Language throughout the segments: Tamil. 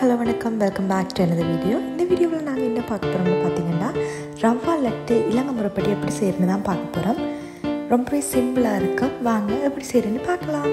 ஹலோ வணக்கம் வெல்கம் பேக் டு எனது வீடியோ இந்த வீடியோவில் நாங்கள் என்ன பார்க்க போகிறோம்னு பார்த்தீங்கன்னா ரவா லட்டு இலங்கை முறைப்படி எப்படி செய்யறதுன்னு தான் பார்க்க போகிறோம் ரொம்பவே சிம்பிளாக இருக்கும் வாங்க எப்படி செய்யறதுன்னு பார்க்கலாம்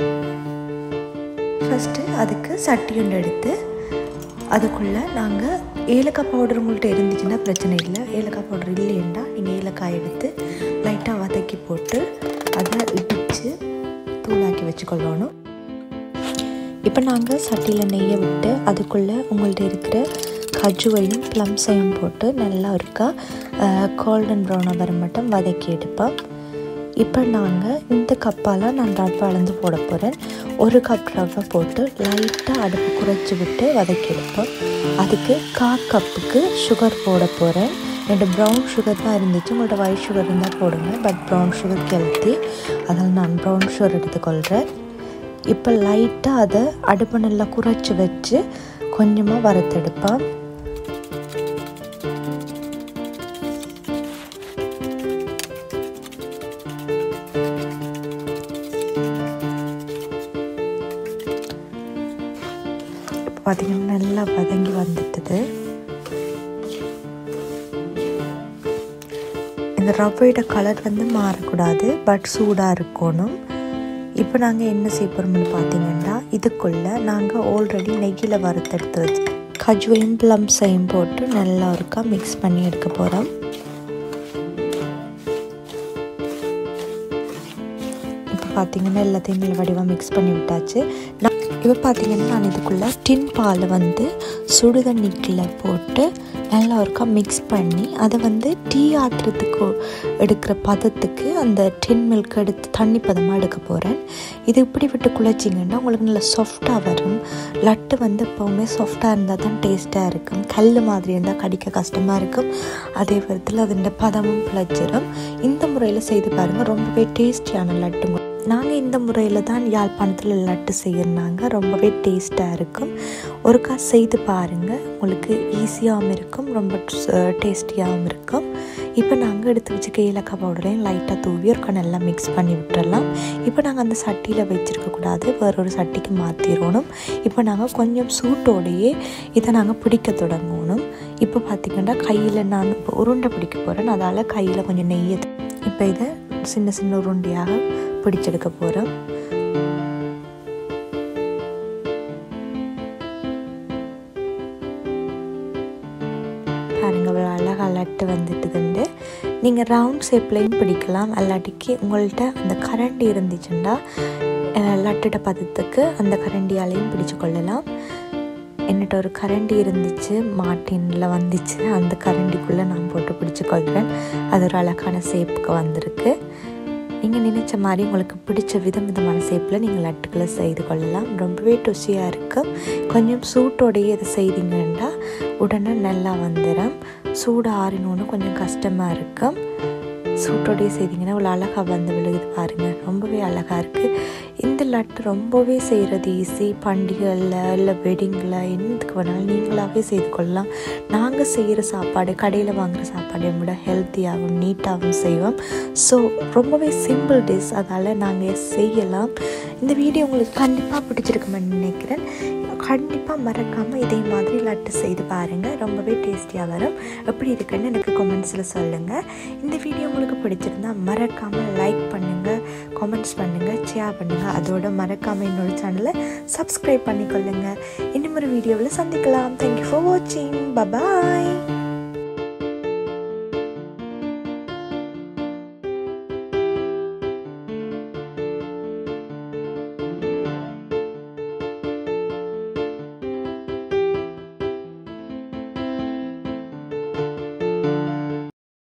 ஃபஸ்ட்டு அதுக்கு சட்டி ஒன்று எடுத்து அதுக்குள்ளே நாங்கள் ஏலக்காய் பவுடர் உங்கள்கிட்ட இருந்துச்சுன்னா பிரச்சனை இல்லை ஏலக்காய் பவுடர் இல்லைன்னா நீங்கள் ஏலக்காய் எடுத்து லைட்டாக வதக்கி போட்டு அதை இடித்து தூளாக்கி வச்சுக்கொள்ளணும் இப்போ நாங்கள் சட்டியில் நெய்யை விட்டு அதுக்குள்ளே உங்கள்கிட்ட இருக்கிற கஜுவையும் ப்ளம்ஸையும் போட்டு நல்லா இருக்கா கோல்டன் ப்ரௌனாக வர மட்டும் வதக்கி எடுப்போம் இப்போ நாங்கள் இந்த கப்பால் நான் ரவை அளந்து போட போகிறேன் ஒரு கப் ரவை போட்டு லைட்டாக அடுப்பு குறைச்சி விட்டு வதக்கி எடுப்போம் அதுக்கு கா கப்புக்கு சுகர் போட போகிறேன் ரெண்டு ப்ரௌன் சுகர் தான் இருந்துச்சு உங்கள்கிட்ட ஒயிட் சுகர் இருந்தால் போடுங்க பட் ப்ரௌன் சுகர் கெளுத்தி அதனால் நான் ப்ரௌன் சுகர் எடுத்துக்கொள்கிறேன் இப்போ லைட்டாக அதை அடுப்பு நல்லா குறைச்சி வச்சு கொஞ்சமாக வறுத்தெடுப்பேன் இப்போ பார்த்தீங்கன்னா நல்லா வதங்கி வந்துட்டுது இந்த ரவையோட கலர் வந்து மாறக்கூடாது பட் சூடாக இருக்கணும் இப்போ நாங்கள் என்ன செய்ய போகிறோம்னு பார்த்தீங்கன்னா இதுக்குள்ளே நாங்கள் ஆல்ரெடி நெய்யில் வறுத்தெடுத்து வச்சு கஜுவையும் ப்ளம்ஸையும் போட்டு நல்லா ஒருக்கா மிக்ஸ் பண்ணி எடுக்க போகிறோம் இப்போ பார்த்தீங்கன்னா எல்லாத்தையும் நல்ல வடிவாக மிக்ஸ் பண்ணி விட்டாச்சு நான் இப்போ பார்த்தீங்கன்னா நான் இதுக்குள்ளே டின் பால் வந்து சுடு தண்ணிக்குள்ளே போட்டு நல்லா ஒருக்கா மிக்ஸ் பண்ணி அதை வந்து டீ ஆட்டுறதுக்கு எடுக்கிற பதத்துக்கு அந்த டின் மில்க் எடுத்து தண்ணி பதமாக எடுக்க போகிறேன் இது இப்படி விட்டு குழைச்சிங்கன்னா உங்களுக்கு நல்லா சாஃப்டாக வரும் லட்டு வந்து எப்போவுமே சாஃப்டாக இருந்தால் தான் டேஸ்ட்டாக இருக்கும் கல் மாதிரி இருந்தால் கடிக்க கஷ்டமாக இருக்கும் அதே விதத்தில் அதோட பதமும் பிழைச்சிரும் இந்த முறையில் செய்து பாருங்கள் ரொம்பவே டேஸ்டியான லட்டுங்க நாங்கள் இந்த முறையில் தான் யாழ்ப்பாணத்தில் லட்டு செய்யறாங்க ரொம்பவே டேஸ்ட்டாக இருக்கும் ஒருக்கா செய்து பாருங்கள் உங்களுக்கு ஈஸியாகவும் இருக்கும் ரொம்ப டேஸ்டியாகவும் இருக்கும் இப்போ நாங்கள் எடுத்து வச்சுக்க ஏலக்காய் பவுடரையும் லைட்டாக தூவி ஒருக்கா நல்லா மிக்ஸ் பண்ணி விட்டுறலாம் இப்போ நாங்கள் அந்த சட்டியில் வச்சுருக்கக்கூடாது வேற ஒரு சட்டிக்கு மாற்றிடணும் இப்போ நாங்கள் கொஞ்சம் சூட்டோடையே இதை நாங்கள் பிடிக்க தொடங்கணும் இப்போ பார்த்திங்கன்னா கையில் நான் இப்போ உருண்டை பிடிக்க போகிறேன் அதால் கையில் கொஞ்சம் நெய்யை இப்போ இதை சின்ன சின்ன உருண்டையாக பிடிச்செடுக்க போகிறோம் பாருங்க இவ்வளோ அழகாக லட்டு வந்துட்டுதுண்டு நீங்கள் ரவுண்ட் ஷேப்லையும் பிடிக்கலாம் அல்லாட்டிக்கு உங்கள்கிட்ட அந்த கரண்டி இருந்துச்சுன்னா லட்டுட பதத்துக்கு அந்த கரண்டியாலையும் பிடிச்சு கொள்ளலாம் என்னட்ட ஒரு கரண்டி இருந்துச்சு மாட்டினில் வந்துச்சு அந்த கரண்டிக்குள்ளே நான் போட்டு பிடிச்சி கொள்கிறேன் அது ஒரு அழகான ஷேப்புக்கு வந்திருக்கு நீங்கள் நினச்ச மாதிரி உங்களுக்கு பிடிச்ச விதம் விதமான ஷேப்பில் நீங்கள் லட்டுக்களை செய்து கொள்ளலாம் ரொம்பவே ருசியாக இருக்கும் கொஞ்சம் சூட்டோடையே இதை செய்தீங்கன்னா உடனே நல்லா வந்துடும் சூடு ஆறினோன்னு கொஞ்சம் கஷ்டமாக இருக்கும் சூட்டோடையே செய்தீங்கன்னா இவ்வளோ அழகாக வந்து விழுகுது பாருங்கள் ரொம்பவே அழகாக இருக்குது இந்த லட்டு ரொம்பவே செய்கிறது ஈஸி பண்டிகைகளில் இல்லை வெட்டிங்கில் என்னத்துக்கு வேணாலும் நீங்களாகவே செய்து கொள்ளலாம் நாங்கள் செய்கிற சாப்பாடு கடையில் வாங்குகிற சாப்பாடை விட ஹெல்த்தியாகவும் நீட்டாகவும் செய்வோம் ஸோ ரொம்பவே சிம்பிள் டிஷ் அதால் நாங்கள் செய்யலாம் இந்த வீடியோ உங்களுக்கு கண்டிப்பாக பிடிச்சிருக்குமென்னு நினைக்கிறேன் கண்டிப்பாக மறக்காமல் இதே மாதிரி லட்டு செய்து பாருங்கள் ரொம்பவே டேஸ்டியாக வரும் எப்படி இருக்குன்னு எனக்கு கமெண்ட்ஸில் சொல்லுங்கள் இந்த வீடியோ உங்களுக்கு பிடிச்சிருந்தா மறக்காமல் லைக் பண்ணுங்கள் கமெண்ட்ஸ் பண்ணுங்கள் ஷேர் பண்ணுங்கள் அதோட மறக்காமல் என்னோட சேனலை சப்ஸ்கிரைப் பண்ணிக்கொள்ளுங்கள் இன்னும் ஒரு வீடியோவில் சந்திக்கலாம் தேங்க்யூ ஃபார் வாட்சிங் பபாய்